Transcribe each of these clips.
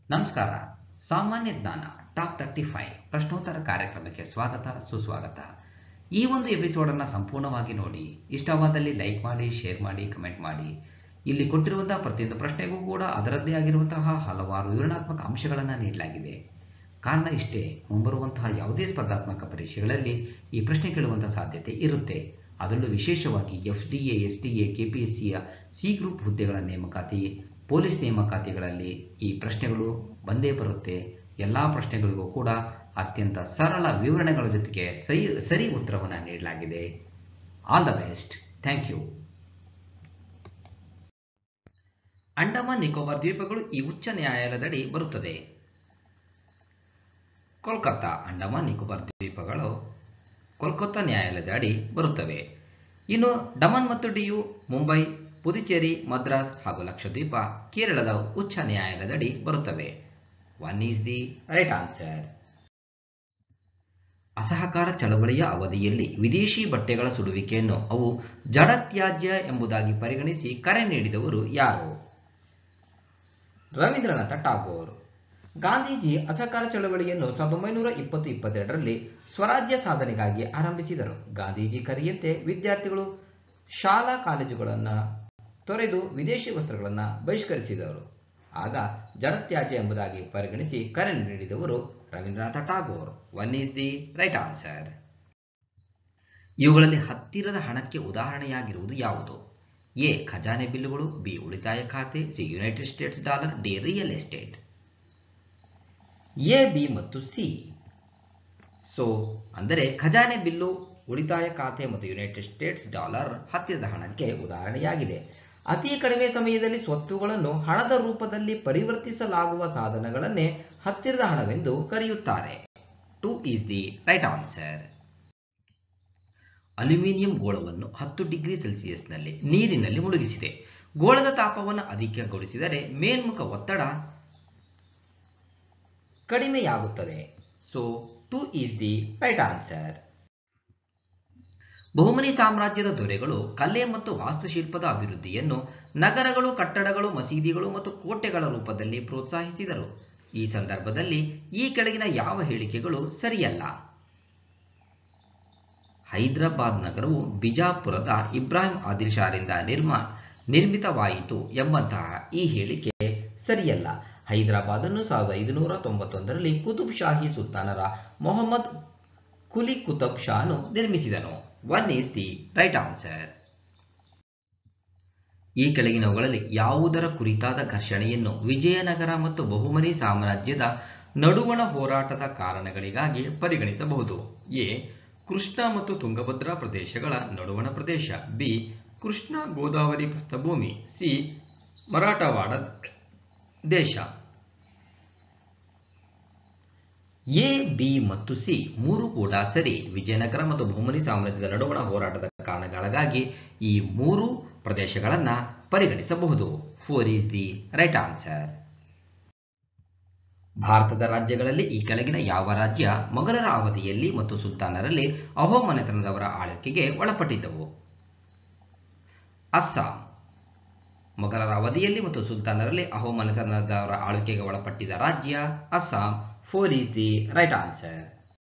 ನಮಸ್ಕಾರ ಸಾಮಾನ್ಯ ಜ್ಞಾನ ಟಾಪ್ ತರ್ಟಿ ಫೈವ್ ಪ್ರಶ್ನೋತ್ತರ ಕಾರ್ಯಕ್ರಮಕ್ಕೆ ಸ್ವಾಗತ ಸುಸ್ವಾಗತ ಈ ಒಂದು ಎಪಿಸೋಡನ್ನು ಸಂಪೂರ್ಣವಾಗಿ ನೋಡಿ ಇಷ್ಟವಾದಲ್ಲಿ ಲೈಕ್ ಮಾಡಿ ಶೇರ್ ಮಾಡಿ ಕಮೆಂಟ್ ಮಾಡಿ ಇಲ್ಲಿ ಕೊಟ್ಟಿರುವಂತಹ ಪ್ರತಿಯೊಂದು ಪ್ರಶ್ನೆಗೂ ಕೂಡ ಅದರದ್ದೇ ಆಗಿರುವಂತಹ ಹಲವಾರು ವಿವರಣಾತ್ಮಕ ಅಂಶಗಳನ್ನು ನೀಡಲಾಗಿದೆ ಕಾರಣ ಇಷ್ಟೇ ಮುಂಬರುವಂತಹ ಯಾವುದೇ ಸ್ಪರ್ಧಾತ್ಮಕ ಪರೀಕ್ಷೆಗಳಲ್ಲಿ ಈ ಪ್ರಶ್ನೆ ಕೇಳುವಂತಹ ಸಾಧ್ಯತೆ ಇರುತ್ತೆ ಅದರಲ್ಲೂ ವಿಶೇಷವಾಗಿ F D A S D A K P S ಸಿಯ ಸಿ ಗ್ರೂಪ್ ಹುದ್ದೆಗಳ ನೇಮಕಾತಿ ಪೊಲೀಸ್ ನೇಮಕಾತಿಗಳಲ್ಲಿ ಈ ಪ್ರಶ್ನೆಗಳು ಬಂದೇ ಬರುತ್ತೆ ಎಲ್ಲ ಪ್ರಶ್ನೆಗಳಿಗೂ ಕೂಡ ಅತ್ಯಂತ ಸರಳ ವಿವರಣೆಗಳ ಜೊತೆಗೆ ಸರಿ ಸರಿ ಉತ್ತರವನ್ನು ನೀಡಲಾಗಿದೆ all the best thank you Andaman Nicobar ದ್ವೀಪಗಳು ಈ ಉಚ್ಚ ನ್ಯಾಯಾಲಯದಡಿ ಬರುತ್ತದೆ ಕೋಲ್ಕತ್ತಾ ಅಂಡಮಾನ್ ನಿಕೋಬಾರ್ ದ್ವೀಪಗಳು ಕೋಲ್ಕತ್ತಾ ನ್ಯಾಯಾಲಯದ ಅಡಿ ಬರುತ್ತವೆ ಇನ್ನು ಡಮನ್ ಮತ್ತು ಡಿಯು ಮುಂಬೈ ಪುದುಚೇರಿ ಮದ್ರಾಸ್ ಹಾಗೂ ಲಕ್ಷದ್ವೀಪ ಕೇರಳದ ಉಚ್ಚ ನ್ಯಾಯಾಲಯದಡಿ ಬರುತ್ತವೆ one is the right answer ಅಸಹಕಾರ ಚಳವಳಿಯ ಅವಧಿಯಲ್ಲಿ ವಿದೇಶಿ ಬಟ್ಟೆಗಳ ಸುಡುವಿಕೆಯನ್ನು ಅವು ಜಡತ್ಯಾಜ್ಯ ಎಂಬುದಾಗಿ ಪರಿಗಣಿಸಿ ಕರೆ ನೀಡಿದವರು ಯಾರು ರವೀಂದ್ರನಾಥ ಟಾಗೋರ್ ಗಾಂಧೀಜಿ ಅಸಹಕಾರ ಚಳವಳಿಯನ್ನು ಸಾವಿರದ ಒಂಬೈನೂರ ಇಪ್ಪತ್ತು ಇಪ್ಪತ್ತೆರಡರಲ್ಲಿ ಸ್ವರಾಜ್ಯ ಸಾಧನೆಗಾಗಿ ಆರಂಭಿಸಿದರು ಗಾಂಧೀಜಿ ಕರೆಯಂತೆ ವಿದ್ಯಾರ್ಥಿಗಳು ಶಾಲಾ ಕಾಲೇಜುಗಳನ್ನು ತೊರೆದು ವಿದೇಶಿ ವಸ್ತ್ರಗಳನ್ನು ಬಹಿಷ್ಕರಿಸಿದರು ಆಗ ಜಡತ್ಯಾಜ್ಯ ಎಂಬುದಾಗಿ ಪರಿಗಣಿಸಿ ಕರೆ ನೀಡಿದವರು Rabindranath Tagore one is the right answer ಇವುಗಳಲ್ಲಿ ಹತ್ತಿರದ ಹಣಕ್ಕೆ ಉದಾಹರಣೆಯಾಗಿರುವುದು ಯಾವುದು ಎ ಖಜಾನೆ ಬಿಲ್ಲುಗಳು ಬಿ ಉಳಿತಾಯ ಖಾತೆ C United States dollar D real estate A B ಮತ್ತು ಸಿ ಸೊ ಅಂದರೆ ಖಜಾನೆ ಬಿಲ್ಲು ಉಳಿತಾಯ ಖಾತೆ ಮತ್ತು ಯುನೈಟೆಡ್ ಸ್ಟೇಟ್ಸ್ ಡಾಲರ್ ಹತ್ತಿರದ ಹಣಕ್ಕೆ ಉದಾಹರಣೆಯಾಗಿದೆ ಅತಿ ಕಡಿಮೆ ಸಮಯದಲ್ಲಿ ಸ್ವತ್ತುಗಳನ್ನು ಹಣದ ರೂಪದಲ್ಲಿ ಪರಿವರ್ತಿಸಲಾಗುವ ಸಾಧನಗಳನ್ನೇ ಹತ್ತಿರದ ಹಣವೆಂದು ಕರೆಯುತ್ತಾರೆ two is the right answer aluminium ಗೋಳವನ್ನು ಹತ್ತು ಡಿಗ್ರಿ ಸೆಲ್ಸಿಯಸ್ನಲ್ಲಿ ನೀರಿನಲ್ಲಿ ಮುಳುಗಿಸಿದೆ ಗೋಳದ ತಾಪವನ್ನು ಅಧಿಕಗೊಳಿಸಿದರೆ ಮೇಲ್ಮುಖ ಒತ್ತಡ ಕಡಿಮೆಯಾಗುತ್ತದೆ so two is the right answer Bahmani ಸಾಮ್ರಾಜ್ಯದ ದೊರೆಗಳು ಕಲೆ ಮತ್ತು ವಾಸ್ತುಶಿಲ್ಪದ ಅಭಿವೃದ್ಧಿಯನ್ನು ನಗರಗಳು ಕಟ್ಟಡಗಳು ಮಸೀದಿಗಳು ಮತ್ತು ಕೋಟೆಗಳ ರೂಪದಲ್ಲಿ ಪ್ರೋತ್ಸಾಹಿಸಿದರು ಈ ಸಂದರ್ಭದಲ್ಲಿ ಈ ಕೆಳಗಿನ ಯಾವ ಹೇಳಿಕೆಗಳು ಸರಿಯಲ್ಲ ಹೈದರಾಬಾದ್ ನಗರವು ಬಿಜಾಪುರದ ಇಬ್ರಾಹಿಂ ಆದಿಲ್ ಶಾರಿಂದ ನಿರ್ಮಾ ನಿರ್ಮಿತವಾಯಿತು ಎಂಬಂತಹ ಈ ಹೇಳಿಕೆ ಸರಿಯಲ್ಲ ಹೈದರಾಬಾದನ್ನು ಸಾವಿರದ ಐದುನೂರ ತೊಂಬತ್ತೊಂದರಲ್ಲಿ ಕುತುಬ್ ಶಾಹಿ ಸುಲ್ತಾನರ ಮೊಹಮ್ಮದ್ ಕುಲಿ ಕುತಬ್ ಶಾನು ನಿರ್ಮಿಸಿದನು one is the right answer ಈ ಕೆಳಗಿನವುಗಳಲ್ಲಿ ಯಾವುದರ ಕುರಿತಾದ ಘರ್ಷಣೆಯನ್ನು ವಿಜಯನಗರ ಮತ್ತು ಬಹುಮನಿ ಸಾಮ್ರಾಜ್ಯದ ನಡುವಣ ಹೋರಾಟದ ಕಾರಣಗಳಿಗಾಗಿ ಪರಿಗಣಿಸಬಹುದು ಎ ಕೃಷ್ಣ ಮತ್ತು ತುಂಗಭದ್ರಾ ಪ್ರದೇಶಗಳ ನಡುವಣ ಪ್ರದೇಶ ಬಿ ಕೃಷ್ಣ ಗೋದಾವರಿ ಪ್ರಸ್ಥಭೂಮಿ ಸಿ ಮರಾಠವಾಡ ದೇಶ ಎ ಬಿ ಮತ್ತು ಸಿ ಮೂರು ಕೂಡ ಸರಿ ವಿಜಯನಗರ ಮತ್ತು ಬಹುಮನಿ ಸಾಮ್ರಾಜ್ಯದ ನಡುವಣ ಹೋರಾಟದ ಕಾರಣಗಳಿಗಾಗಿ ಈ ಮೂರು ಪ್ರದೇಶಗಳನ್ನು ಪರಿಗಣಿಸಬಹುದು four is the right answer ಭಾರತದ ರಾಜ್ಯಗಳಲ್ಲಿ ಈ ಕೆಳಗಿನ ಯಾವ ರಾಜ್ಯ ಮೊಘಲರ ಅವಧಿಯಲ್ಲಿ ಮತ್ತು ಸುಲ್ತಾನರಲ್ಲಿ ಅಹೋಮನೆತನದವರ ಆಳ್ವಿಕೆಗೆ ಒಳಪಟ್ಟಿದ್ದವು ಅಸ್ಸಾಂ ಮೊಘಲರ ಅವಧಿಯಲ್ಲಿ ಮತ್ತು ಸುಲ್ತಾನರಲ್ಲಿ ಅಹೋಮನೆತನದವರ ಆಳ್ವಿಕೆಗೆ ಒಳಪಟ್ಟಿದ್ದ ರಾಜ್ಯ Assam four is the right answer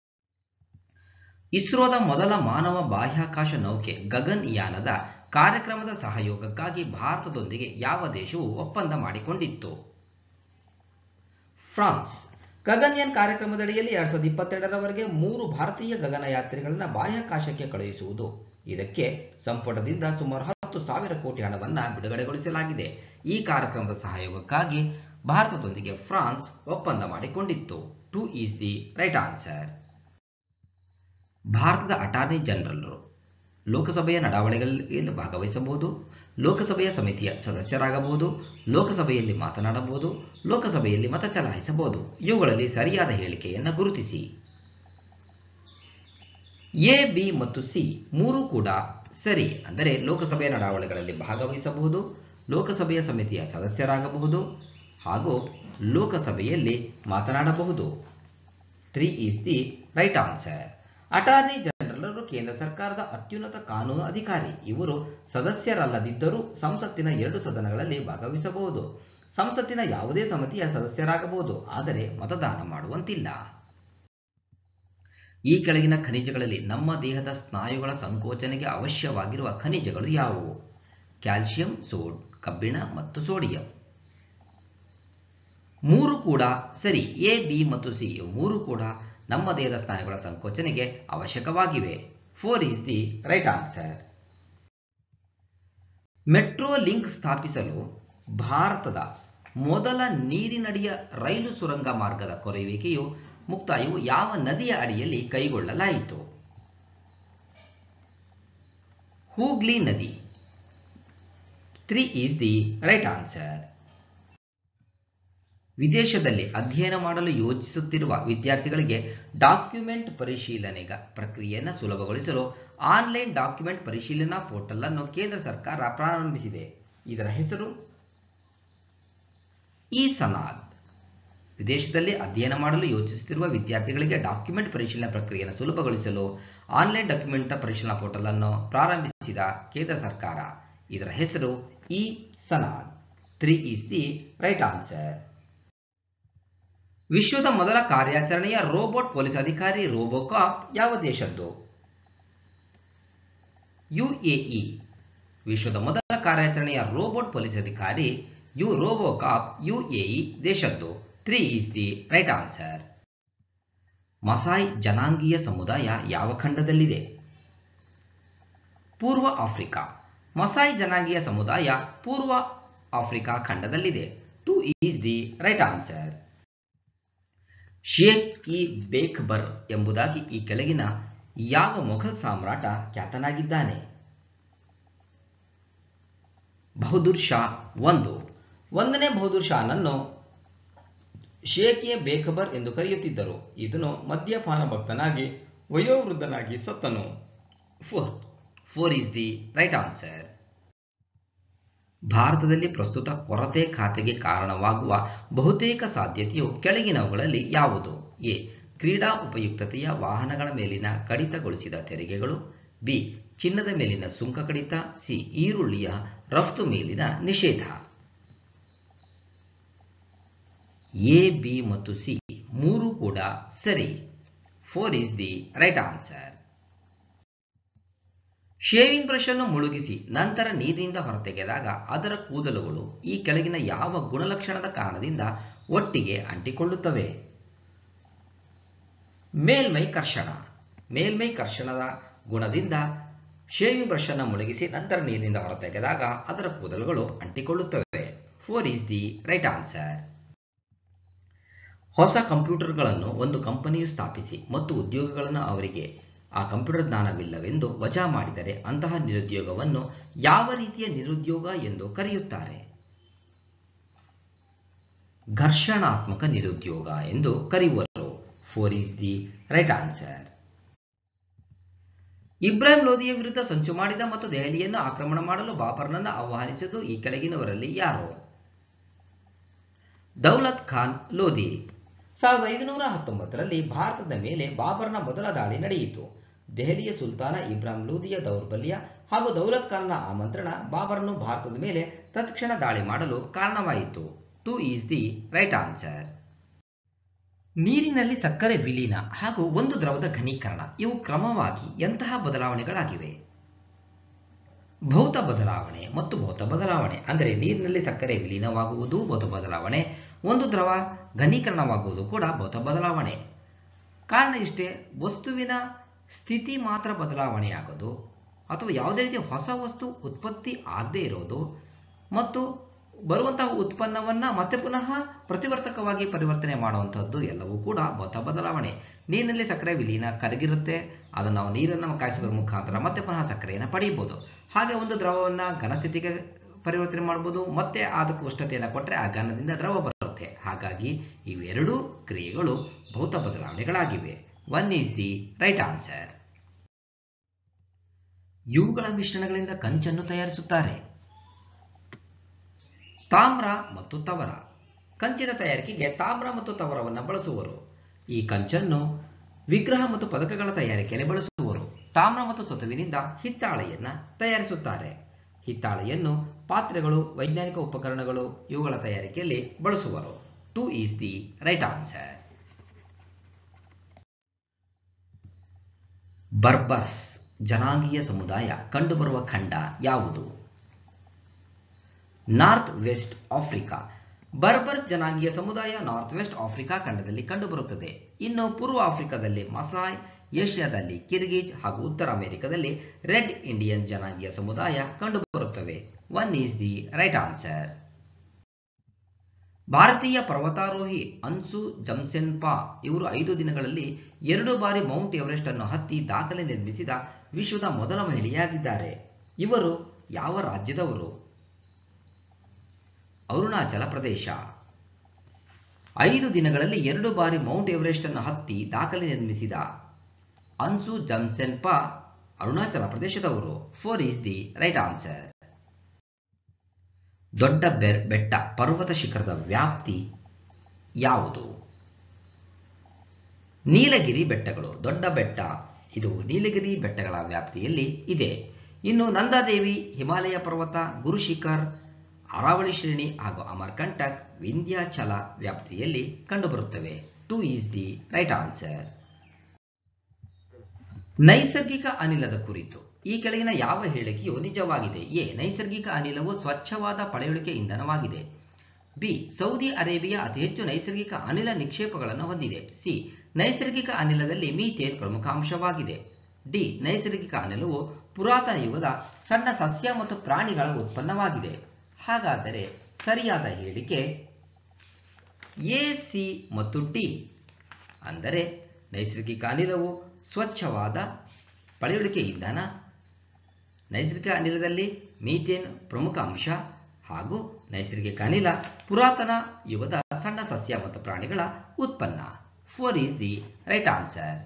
ಇಸ್ರೋದ ಮೊದಲ ಮಾನವ ಬಾಹ್ಯಾಕಾಶ ನೌಕೆ ಗಗನ್ ಯಾನದ ಕಾರ್ಯಕ್ರಮದ ಸಹಯೋಗಕ್ಕಾಗಿ ಭಾರತದೊಂದಿಗೆ ಯಾವ ದೇಶವು ಒಪ್ಪಂದ ಮಾಡಿಕೊಂಡಿತ್ತು ಫ್ರಾನ್ಸ್ ಗಗನ್ಯಾನ್ ಕಾರ್ಯಕ್ರಮದಡಿಯಲ್ಲಿ ಎರಡ್ ಸಾವಿರದ ಇಪ್ಪತ್ತೆರಡರವರೆಗೆ ಮೂರು ಭಾರತೀಯ ಗಗನಯಾತ್ರಿಗಳನ್ನ ಬಾಹ್ಯಾಕಾಶಕ್ಕೆ ಕಳುಹಿಸುವುದು ಇದಕ್ಕೆ ಸಂಪುಟದಿಂದ ಸುಮಾರು ಹತ್ತು ಸಾವಿರ ಕೋಟಿ ಹಣವನ್ನು ಬಿಡುಗಡೆಗೊಳಿಸಲಾಗಿದೆ ಈ ಕಾರ್ಯಕ್ರಮದ ಸಹಯೋಗಕ್ಕಾಗಿ ಭಾರತದೊಂದಿಗೆ ಫ್ರಾನ್ಸ್ ಒಪ್ಪಂದ ಮಾಡಿಕೊಂಡಿತ್ತು two is the right answer ಭಾರತದ ಅಟಾರ್ನಿ ಜನರಲ್ರು ಲೋಕಸಭೆಯ ನಡಾವಳಿಗಳಲ್ಲಿ ಭಾಗವಹಿಸಬಹುದು ಲೋಕಸಭೆಯ ಸಮಿತಿಯ ಸದಸ್ಯರಾಗಬಹುದು ಲೋಕಸಭೆಯಲ್ಲಿ ಮಾತನಾಡಬಹುದು ಲೋಕಸಭೆಯಲ್ಲಿ ಮತ ಚಲಾಯಿಸಬಹುದು ಇವುಗಳಲ್ಲಿ ಸರಿಯಾದ ಹೇಳಿಕೆಯನ್ನು ಗುರುತಿಸಿ ಎ ಬಿ ಮತ್ತು ಸಿ ಮೂರು ಕೂಡ ಸರಿ ಅಂದರೆ ಲೋಕಸಭೆಯ ನಡಾವಳಿಗಳಲ್ಲಿ ಭಾಗವಹಿಸಬಹುದು ಲೋಕಸಭೆಯ ಸಮಿತಿಯ ಸದಸ್ಯರಾಗಬಹುದು ಹಾಗೂ ಲೋಕಸಭೆಯಲ್ಲಿ ಮಾತನಾಡಬಹುದು three is the right answer attorney general ಕೇಂದ್ರ ಸರ್ಕಾರದ ಅತ್ಯುನ್ನತ ಕಾನೂನು ಅಧಿಕಾರಿ ಇವರು ಸದಸ್ಯರಲ್ಲದಿದ್ದರೂ ಸಂಸತ್ತಿನ ಎರಡು ಸದನಗಳಲ್ಲಿ ಭಾಗವಹಿಸಬಹುದು ಸಂಸತ್ತಿನ ಯಾವುದೇ ಸಮಿತಿಯ ಸದಸ್ಯರಾಗಬಹುದು ಆದರೆ ಮತದಾನ ಮಾಡುವಂತಿಲ್ಲ ಈ ಕೆಳಗಿನ ಖನಿಜಗಳಲ್ಲಿ ನಮ್ಮ ದೇಹದ ಸ್ನಾಯುಗಳ ಸಂಕೋಚನೆಗೆ ಅವಶ್ಯವಾಗಿರುವ ಖನಿಜಗಳು ಯಾವುವು ಕ್ಯಾಲ್ಸಿಯಂ ಸೋಡ್ ಕಬ್ಬಿಣ ಮತ್ತು ಸೋಡಿಯಂ ಮೂರು ಕೂಡ ಸರಿ ಎ ಬಿ ಮತ್ತು ಸಿ ಮೂರು ಕೂಡ ನಮ್ಮ ದೇಹದ ಸ್ನಾಯುಗಳ ಸಂಕೋಚನೆಗೆ ಅವಶ್ಯಕವಾಗಿವೆ four is the right answer metro link ಸ್ಥಾಪಿಸಲು ಭಾರತದ ಮೊದಲ ನೀರಿನಡಿಯ ರೈಲು ಸುರಂಗ ಮಾರ್ಗದ ಕೊರೆಯುವಿಕೆಯು ಮುಕ್ತಾಯವು ಯಾವ ನದಿಯ ಅಡಿಯಲ್ಲಿ ಕೈಗೊಳ್ಳಲಾಯಿತು ಹೂಗ್ಲಿ ನದಿ three is the right answer ವಿದೇಶದಲ್ಲಿ ಅಧ್ಯಯನ ಮಾಡಲು ಯೋಜಿಸುತ್ತಿರುವ ವಿದ್ಯಾರ್ಥಿಗಳಿಗೆ ಡಾಕ್ಯುಮೆಂಟ್ ಪರಿಶೀಲನೆಗ ಪ್ರಕ್ರಿಯೆಯನ್ನು ಸುಲಭಗೊಳಿಸಲು ಆನ್ಲೈನ್ ಡಾಕ್ಯುಮೆಂಟ್ ಪರಿಶೀಲನಾ ಪೋರ್ಟಲ್ ಅನ್ನು ಕೇಂದ್ರ ಸರ್ಕಾರ ಪ್ರಾರಂಭಿಸಿದೆ ಇದರ ಹೆಸರು ಇ ಸನಾದ್ ವಿದೇಶದಲ್ಲಿ ಅಧ್ಯಯನ ಮಾಡಲು ಯೋಚಿಸುತ್ತಿರುವ ವಿದ್ಯಾರ್ಥಿಗಳಿಗೆ ಡಾಕ್ಯುಮೆಂಟ್ ಪರಿಶೀಲನಾ ಪ್ರಕ್ರಿಯೆಯನ್ನು ಸುಲಭಗೊಳಿಸಲು ಆನ್ಲೈನ್ ಡಾಕ್ಯುಮೆಂಟ್ ಪರಿಶೀಲನಾ ಪೋರ್ಟಲ್ ಅನ್ನು ಪ್ರಾರಂಭಿಸಿದ ಕೇಂದ್ರ ಸರ್ಕಾರ ಇದರ ಹೆಸರು E Sanad three is the right answer ವಿಶ್ವದ ಮೊದಲ ಕಾರ್ಯಾಚರಣೆಯ ರೋಬೋಟ್ ಪೊಲೀಸ್ ಅಧಿಕಾರಿ ರೋಬೋಕಾಪ್ ಯಾವ ದೇಶದ್ದು ಯುಎಇ ವಿಶ್ವದ ಮೊದಲ ಕಾರ್ಯಾಚರಣೆಯ ರೋಬೋಟ್ ಪೊಲೀಸ್ ಅಧಿಕಾರಿ ಯು ರೋಬೋಕಾಪ್ ಯುಎಇ ದೇಶದ್ದು three is the right answer Maasai ಜನಾಂಗೀಯ ಸಮುದಾಯ ಯಾವ ಖಂಡದಲ್ಲಿದೆ ಪೂರ್ವ ಆಫ್ರಿಕಾ ಮಸಾಯ್ ಜನಾಂಗೀಯ ಸಮುದಾಯ ಪೂರ್ವ ಆಫ್ರಿಕಾ ಖಂಡದಲ್ಲಿದೆ two is the right answer Sheikh e Bekhabar ಎಂಬುದಾಗಿ ಈ ಕೆಳಗಿನ ಯಾವ ಮೊಘಲ್ ಸಾಮ್ರಾಟ ಖ್ಯಾತನಾಗಿದ್ದಾನೆ ಬಹದ್ದೂರ್ ಶಾ ಒಂದು ಒಂದನೇ ಬಹದ್ದೂರ್ ಶಾನನ್ನು ಶೇಖ್ ಎ ಬೇಖಬರ್ ಎಂದು ಕರೆಯುತ್ತಿದ್ದರು ಇದನ್ನು ಮದ್ಯಪಾನ ಭಕ್ತನಾಗಿ ವಯೋವೃದ್ಧನಾಗಿ ಸತ್ತನು four four is the right answer ಭಾರತದಲ್ಲಿ ಪ್ರಸ್ತುತ ಕೊರತೆ ಖಾತೆಗೆ ಕಾರಣವಾಗುವ ಬಹುತೇಕ ಸಾಧ್ಯತೆಯು ಕೆಳಗಿನವುಗಳಲ್ಲಿ ಯಾವುದು ಎ ಕ್ರೀಡಾ ಉಪಯುಕ್ತತೆಯ ವಾಹನಗಳ ಮೇಲಿನ ಕಡಿತಗೊಳಿಸಿದ ತೆರಿಗೆಗಳು ಬಿ ಚಿನ್ನದ ಮೇಲಿನ ಸುಂಕ ಕಡಿತ ಸಿ ಈರುಳ್ಳಿಯ ರಫ್ತು ಮೇಲಿನ ನಿಷೇಧ ಎ ಬಿ ಮತ್ತು ಸಿ ಮೂರು ಕೂಡ ಸರಿ four is the right answer shaving brush ಅನ್ನು ಮುಳುಗಿಸಿ ನಂತರ ನೀರಿನಿಂದ ಹೊರತೆಗೆದಾಗ ಅದರ ಕೂದಲುಗಳು ಈ ಕೆಳಗಿನ ಯಾವ ಗುಣಲಕ್ಷಣದ ಕಾರಣದಿಂದ ಒಟ್ಟಿಗೆ ಅಂಟಿಕೊಳ್ಳುತ್ತವೆ ಮೇಲ್ಮೈ ಕರ್ಷಣ ಮೇಲ್ಮೈ ಕರ್ಷಣದ ಗುಣದಿಂದ ಶೇವಿಂಗ್ ಬ್ರಷ್ ಅನ್ನು ಮುಳುಗಿಸಿ ನಂತರ ನೀರಿನಿಂದ ಹೊರತೆಗೆದಾಗ ಅದರ ಕೂದಲುಗಳು ಅಂಟಿಕೊಳ್ಳುತ್ತವೆ four is the right answer ಹೊಸ ಕಂಪ್ಯೂಟರ್ಗಳನ್ನು ಒಂದು ಕಂಪನಿಯು ಸ್ಥಾಪಿಸಿ ಮತ್ತು ಉದ್ಯೋಗಗಳನ್ನು ಅವರಿಗೆ ಆ ಕಂಪ್ಯೂಟರ್ ಜ್ಞಾನವಿಲ್ಲವೆಂದು ವಜಾ ಮಾಡಿದರೆ ಅಂತಹ ನಿರುದ್ಯೋಗವನ್ನು ಯಾವ ರೀತಿಯ ನಿರುದ್ಯೋಗ ಎಂದು ಕರೆಯುತ್ತಾರೆ ಘರ್ಷಣಾತ್ಮಕ ನಿರುದ್ಯೋಗ ಎಂದು ಕರೆಯುವರು four is the right answer Ibrahim ಲೋಧಿಯ ವಿರುದ್ಧ ಸಂಚು ಮಾಡಿದ ಮತ್ತು ದೆಹಲಿಯನ್ನು ಆಕ್ರಮಣ ಮಾಡಲು ಬಾಬರ್ನನ್ನು ಆಹ್ವಾನಿಸಿದ್ದು ಈ ಕೆಳಗಿನವರಲ್ಲಿ ಯಾರು ದೌಲತ್ ಖಾನ್ ಲೋಧಿ ಸಾವಿರದ ಐದುನೂರ ಹತ್ತೊಂಬತ್ತರಲ್ಲಿ ಭಾರತದ ಮೇಲೆ ಬಾಬರ್ನ ಮೊದಲ ದಾಳಿ ನಡೆಯಿತು ದೆಹಲಿಯ ಸುಲ್ತಾನ ಇಬ್ರಾಹಿಂ ಲೋಧಿಯ ದೌರ್ಬಲ್ಯ ಹಾಗೂ ದೌಲತ್ ಖಾನ್ನ ಆಮಂತ್ರಣ ಬಾಬರ್ನು ಭಾರತದ ಮೇಲೆ ತತ್ಕ್ಷಣ ದಾಳಿ ಮಾಡಲು ಕಾರಣವಾಯಿತು two is the right answer ನೀರಿನಲ್ಲಿ ಸಕ್ಕರೆ ವಿಲೀನ ಹಾಗೂ ಒಂದು ದ್ರವದ ಘನೀಕರಣ ಇವು ಕ್ರಮವಾಗಿ ಎಂತಹ ಬದಲಾವಣೆಗಳಾಗಿವೆ ಭೌತ ಬದಲಾವಣೆ ಮತ್ತು ಭೌತ ಬದಲಾವಣೆ ಅಂದರೆ ನೀರಿನಲ್ಲಿ ಸಕ್ಕರೆ ವಿಲೀನವಾಗುವುದು ಭೌತ ಬದಲಾವಣೆ ಒಂದು ದ್ರವ ಘನೀಕರಣವಾಗುವುದು ಕೂಡ ಭೌತ ಬದಲಾವಣೆ ಕಾರಣ ಇಷ್ಟೇ ವಸ್ತುವಿನ ಸ್ಥಿತಿ ಮಾತ್ರ ಬದಲಾವಣೆಯಾಗೋದು ಅಥವಾ ಯಾವುದೇ ರೀತಿಯ ಹೊಸ ವಸ್ತು ಉತ್ಪತ್ತಿ ಆಗದೇ ಇರೋದು ಮತ್ತು ಬರುವಂತಹ ಉತ್ಪನ್ನವನ್ನು ಮತ್ತೆ ಪುನಃ ಪ್ರತಿವರ್ತಕವಾಗಿ ಪರಿವರ್ತನೆ ಮಾಡುವಂಥದ್ದು ಎಲ್ಲವೂ ಕೂಡ ಭೌತ ಬದಲಾವಣೆ ನೀರಿನಲ್ಲಿ ಸಕ್ಕರೆ ವಿಲೀನ ಕರಗಿರುತ್ತೆ ಅದನ್ನು ನಾವು ನೀರನ್ನು ಕಾಯಿಸೋದ್ರ ಮುಖಾಂತರ ಮತ್ತೆ ಪುನಃ ಸಕ್ಕರೆಯನ್ನು ಪಡೆಯಬಹುದು ಹಾಗೆ ಒಂದು ದ್ರವವನ್ನು ಘನಸ್ಥಿತಿಗೆ ಪರಿವರ್ತನೆ ಮಾಡ್ಬೋದು ಮತ್ತೆ ಅದಕ್ಕೆ ಉಷ್ಣತೆಯನ್ನು ಕೊಟ್ಟರೆ ಆ ಘನದಿಂದ ದ್ರವ ಬರುತ್ತೆ ಹಾಗಾಗಿ ಇವೆರಡೂ ಕ್ರಿಯೆಗಳು ಭೌತ ಬದಲಾವಣೆಗಳಾಗಿವೆ one is the right answer ಇವುಗಳ ಮಿಶ್ರಣಗಳಿಂದ ಕಂಚನ್ನು ತಯಾರಿಸುತ್ತಾರೆ ತಾಮ್ರ ಮತ್ತು ತವರ ಕಂಚಿನ ತಯಾರಿಕೆಗೆ ತಾಮ್ರ ಮತ್ತು ತವರವನ್ನು ಬಳಸುವರು ಈ ಕಂಚನ್ನು ವಿಗ್ರಹ ಮತ್ತು ಪದಕಗಳ ತಯಾರಿಕೆಯಲ್ಲಿ ಬಳಸುವರು ತಾಮ್ರ ಮತ್ತು ಸತುವಿನಿಂದ ಹಿತ್ತಾಳೆಯನ್ನ ತಯಾರಿಸುತ್ತಾರೆ ಹಿತ್ತಾಳೆಯನ್ನು ಪಾತ್ರೆಗಳು ವೈಜ್ಞಾನಿಕ ಉಪಕರಣಗಳು ಇವುಗಳ ತಯಾರಿಕೆಯಲ್ಲಿ ಬಳಸುವರು two is the right answer Berbers ಜನಾಂಗೀಯ ಸಮುದಾಯ ಕಂಡುಬರುವ ಖಂಡ ಯಾವುದು ನಾರ್ತ್ ವೆಸ್ಟ್ ಆಫ್ರಿಕಾ ಬರ್ಬರ್ಸ್ ಜನಾಂಗೀಯ ಸಮುದಾಯ ನಾರ್ತ್ ವೆಸ್ಟ್ ಆಫ್ರಿಕಾ ಖಂಡದಲ್ಲಿ ಕಂಡುಬರುತ್ತದೆ ಇನ್ನು ಪೂರ್ವ ಆಫ್ರಿಕಾದಲ್ಲಿ ಮಸಾಯ್ ಏಷ್ಯಾದಲ್ಲಿ ಕಿರ್ಗಿಜ್ ಹಾಗೂ ಉತ್ತರ ಅಮೆರಿಕದಲ್ಲಿ ರೆಡ್ ಇಂಡಿಯನ್ ಜನಾಂಗೀಯ ಸಮುದಾಯ ಕಂಡುಬರುತ್ತವೆ one is the right answer ಭಾರತೀಯ ಪರ್ವತಾರೋಹಿ ಅನ್ಸು ಜಮ್ಸೆನ್ಪಾ ಇವರು ಐದು ದಿನಗಳಲ್ಲಿ ಎರಡು ಬಾರಿ ಮೌಂಟ್ ಎವರೆಸ್ಟ್ ಅನ್ನು ಹತ್ತಿ ದಾಖಲೆ ನಿರ್ಮಿಸಿದ ವಿಶ್ವದ ಮೊದಲ ಮಹಿಳೆಯಾಗಿದ್ದಾರೆ ಇವರು ಯಾವ ರಾಜ್ಯದವರು ಅರುಣಾಚಲ ಪ್ರದೇಶ ಐದು ದಿನಗಳಲ್ಲಿ ಎರಡು ಬಾರಿ ಮೌಂಟ್ ಎವರೆಸ್ಟ್ ಅನ್ನು ಹತ್ತಿ ದಾಖಲೆ ನಿರ್ಮಿಸಿದ ಅನ್ಸು ಜಮ್ಸೆನ್ಪಾ ಅರುಣಾಚಲ ಪ್ರದೇಶದವರು four is the right answer ದೊಡ್ಡ ಬೆಟ್ಟ ಪರ್ವತ ಶಿಖರದ ವ್ಯಾಪ್ತಿ ಯಾವುದು ನೀಲಗಿರಿ ಬೆಟ್ಟಗಳು ದೊಡ್ಡ ಬೆಟ್ಟ ಇದು ನೀಲಗಿರಿ ಬೆಟ್ಟಗಳ ವ್ಯಾಪ್ತಿಯಲ್ಲಿ ಇದೆ ಇನ್ನು ನಂದಾದೇವಿ ಹಿಮಾಲಯ ಪರ್ವತ ಗುರುಶಿಖರ್ ಅರಾವಳಿ ಶ್ರೇಣಿ ಹಾಗೂ ಅಮರ್ಕಂಟಕ್ ವಿಂಧ್ಯಾಚಲ ವ್ಯಾಪ್ತಿಯಲ್ಲಿ ಕಂಡುಬರುತ್ತವೆ two is the right answer ನೈಸರ್ಗಿಕ ಅನಿಲದ ಕುರಿತು ಈ ಕೆಳಗಿನ ಯಾವ ಹೇಳಿಕೆಯು ನಿಜವಾಗಿದೆ ಎ ನೈಸರ್ಗಿಕ ಅನಿಲವು ಸ್ವಚ್ಛವಾದ ಪಳೆಯುಳಿಕೆ ಇಂಧನವಾಗಿದೆ ಬಿ ಸೌದಿ ಅರೇಬಿಯಾ ಅತಿ ಹೆಚ್ಚು ನೈಸರ್ಗಿಕ ಅನಿಲ ನಿಕ್ಷೇಪಗಳನ್ನು ಹೊಂದಿದೆ ಸಿ ನೈಸರ್ಗಿಕ ಅನಿಲದಲ್ಲಿ ಮೀಥೇನ್ ಪ್ರಮುಖ ಅಂಶವಾಗಿದೆ ಡಿ ನೈಸರ್ಗಿಕ ಅನಿಲವು ಪುರಾತನ ಯುಗದ ಸಣ್ಣ ಸಸ್ಯ ಮತ್ತು ಪ್ರಾಣಿಗಳ ಉತ್ಪನ್ನವಾಗಿದೆ ಹಾಗಾದರೆ ಸರಿಯಾದ ಹೇಳಿಕೆ ಎ ಸಿ ಮತ್ತು ಡಿ ಅಂದರೆ ನೈಸರ್ಗಿಕ ಅನಿಲವು ಸ್ವಚ್ಛವಾದ ಪಳೆಯುಳಿಕೆ ಇಂಧನ ನೈಸರ್ಗಿಕ ಅನಿಲದಲ್ಲಿ ಮೀಥೇನ್ ಪ್ರಮುಖ ಅಂಶ ಹಾಗೂ ನೈಸರ್ಗಿಕ ಅನಿಲ ಪುರಾತನ ಯುಗದ ಸಣ್ಣ ಸಸ್ಯ ಮತ್ತು ಪ್ರಾಣಿಗಳ ಉತ್ಪನ್ನ four is the right answer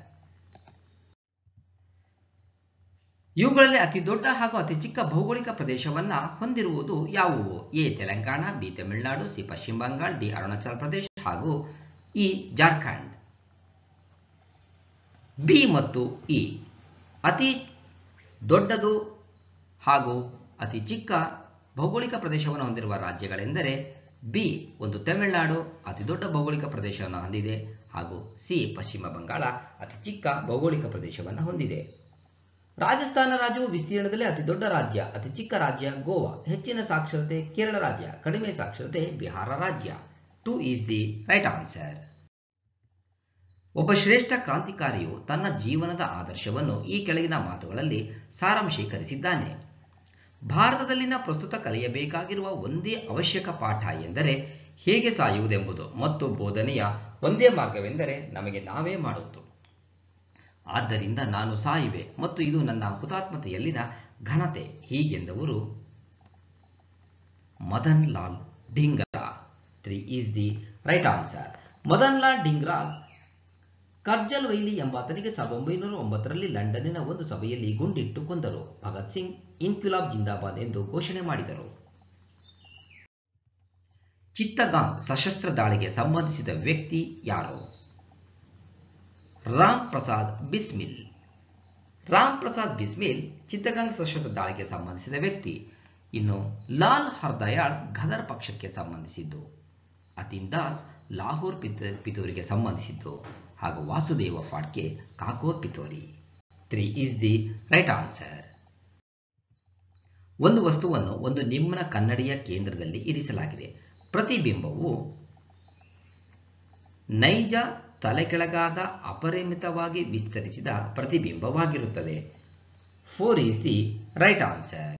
ಇವುಗಳಲ್ಲಿ ಅತಿ ದೊಡ್ಡ ಹಾಗೂ ಅತಿ ಚಿಕ್ಕ ಭೌಗೋಳಿಕ ಪ್ರದೇಶವನ್ನ ಹೊಂದಿರುವುದು ಯಾವುವು A Telangana B Tamil Nadu C ಪಶ್ಚಿಮ ಬಂಗಾಳ ಡಿ ಅರುಣಾಚಲ ಪ್ರದೇಶ ಹಾಗೂ ಇ ಜಾರ್ಖಂಡ್ ಬಿ ಮತ್ತು ಇ ಅತಿ ದೊಡ್ಡದು ಹಾಗೂ ಅತಿ ಚಿಕ್ಕ ಭೌಗೋಳಿಕ ಪ್ರದೇಶವನ್ನು ಹೊಂದಿರುವ ರಾಜ್ಯಗಳೆಂದರೆ ಬಿ ಒಂದು ತಮಿಳುನಾಡು ಅತಿ ದೊಡ್ಡ ಭೌಗೋಳಿಕ ಪ್ರದೇಶವನ್ನು ಹೊಂದಿದೆ ಹಾಗೂ ಸಿ ಪಶ್ಚಿಮ ಬಂಗಾಳ ಅತಿ ಚಿಕ್ಕ ಭೌಗೋಳಿಕ ಪ್ರದೇಶವನ್ನು ಹೊಂದಿದೆ ರಾಜಸ್ಥಾನ ರಾಜ್ಯವು ವಿಸ್ತೀರ್ಣದಲ್ಲಿ ಅತಿ ದೊಡ್ಡ ರಾಜ್ಯ ಅತಿ ಚಿಕ್ಕ ರಾಜ್ಯ ಗೋವಾ ಹೆಚ್ಚಿನ ಸಾಕ್ಷರತೆ ಕೇರಳ ರಾಜ್ಯ ಕಡಿಮೆ ಸಾಕ್ಷರತೆ ಬಿಹಾರ ರಾಜ್ಯ two is the right answer ಒಬ್ಬ ಶ್ರೇಷ್ಠ ಕ್ರಾಂತಿಕಾರಿಯು ತನ್ನ ಜೀವನದ ಆದರ್ಶವನ್ನು ಈ ಕೆಳಗಿನ ಮಾತುಗಳಲ್ಲಿ ಸಾರಾಂಶೀಕರಿಸಿದ್ದಾನೆ ಭಾರತದಲ್ಲಿನ ಪ್ರಸ್ತುತ ಕಲಿಯಬೇಕಾಗಿರುವ ಒಂದೇ ಅವಶ್ಯಕ ಪಾಠ ಎಂದರೆ ಹೇಗೆ ಸಾಯುವುದೆಂಬುದು ಮತ್ತು ಬೋಧನೆಯ ಒಂದೇ ಮಾರ್ಗವೆಂದರೆ ನಮಗೆ ನಾವೇ ಮಾಡುವುದು ಆದ್ದರಿಂದ ನಾನು ಸಾಯುವೆ ಮತ್ತು ಇದು ನನ್ನ ಹುತಾತ್ಮತೆಯಲ್ಲಿನ ಘನತೆ ಹೀಗೆಂದವರು Madan Lal Dhingra three is the right answer Madan Lal Dhingra Curzon Wyllie ಎಂಬಾತನಿಗೆ ಸಾವಿರದ ಒಂಬೈನೂರ ಒಂಬತ್ತರಲ್ಲಿ ಲಂಡನ್ನಿನ ಒಂದು ಸಭೆಯಲ್ಲಿ ಗುಂಡಿಟ್ಟು ಕೊಂದರು ಭಗತ್ ಸಿಂಗ್ ಇನ್ಕ್ಯುಲಾಬ್ ಜಿಂದಾಬಾದ್ ಎಂದು ಘೋಷಣೆ ಮಾಡಿದರು ಚಿತ್ತಗಾಂಗ್ ಸಶಸ್ತ್ರ ದಾಳಿಗೆ ಸಂಬಂಧಿಸಿದ ವ್ಯಕ್ತಿ ಯಾರು ರಾಮ್ ಪ್ರಸಾದ್ ಬಿಸ್ಮಿಲ್ ರಾಮ್ ಪ್ರಸಾದ್ ಬಿಸ್ಮಿಲ್ ಚಿತ್ತಗಾಂಗ್ ಸಶಸ್ತ್ರ ದಾಳಿಗೆ ಸಂಬಂಧಿಸಿದ ವ್ಯಕ್ತಿ ಇನ್ನು ಲಾಲ್ ಹರ್ದಯಾಳ್ ಗದರ್ ಪಕ್ಷಕ್ಕೆ ಸಂಬಂಧಿಸಿದ್ದು ಅತಿನ್ ದಾಸ್ ಲಾಹೋರ್ ಪಿತೂರಿಗೆ ಸಂಬಂಧಿಸಿದ್ದು ಹಾಗೂ ವಾಸುದೇವ ಫಾಡ್ಕೆ ಕಾಕೋರ್ ಪಿತೋರಿ three is the right answer ಒಂದು ವಸ್ತುವನ್ನು ಒಂದು ನಿಮ್ನ ಕನ್ನಡಿಯ ಕೇಂದ್ರದಲ್ಲಿ ಇರಿಸಲಾಗಿದೆ ಪ್ರತಿಬಿಂಬವು ನೈಜ ತಲೆಕೆಳಗಾದ ಅಪರಿಮಿತವಾಗಿ ವಿಸ್ತರಿಸಿದ ಪ್ರತಿಬಿಂಬವಾಗಿರುತ್ತದೆ four is the right answer